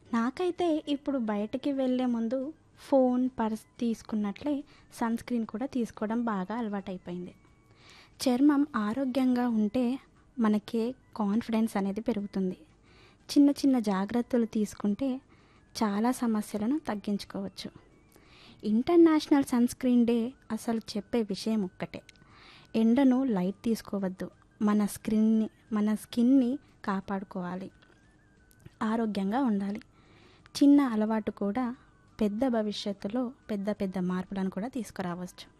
నాకైతే ఇప్పుడు బయటికి వెళ్ళే ముందు ఫోన్ పర్స్ తీసుకున్నట్లే సన్ స్క్రీన్ కూడా తీసుకోవడం బాగా అలవాటైపోయింది చర్మం ఆరోగ్యంగా ఉంటే మనకి కాన్ఫిడెన్స్ అనేది పెరుగుతుంది చిన్న చిన్న జాగ్రత్తలు తీసుకుంటే చాలా సమస్యలను తగ్గించుకోవచ్చు ఇంటర్నేషనల్ సన్ స్క్రీన్ డే అసలు చెప్పే విషయం ఒక్కటే ఎండను లైట్ తీసుకోవద్దు మన స్క్రీన్ని మన స్కిన్ని కాపాడుకోవాలి ఆరోగ్యంగా ఉండాలి చిన్న అలవాటు కూడా పెద్ద భవిష్యత్తులో పెద్ద పెద్ద మార్పులను కూడా తీసుకురావచ్చు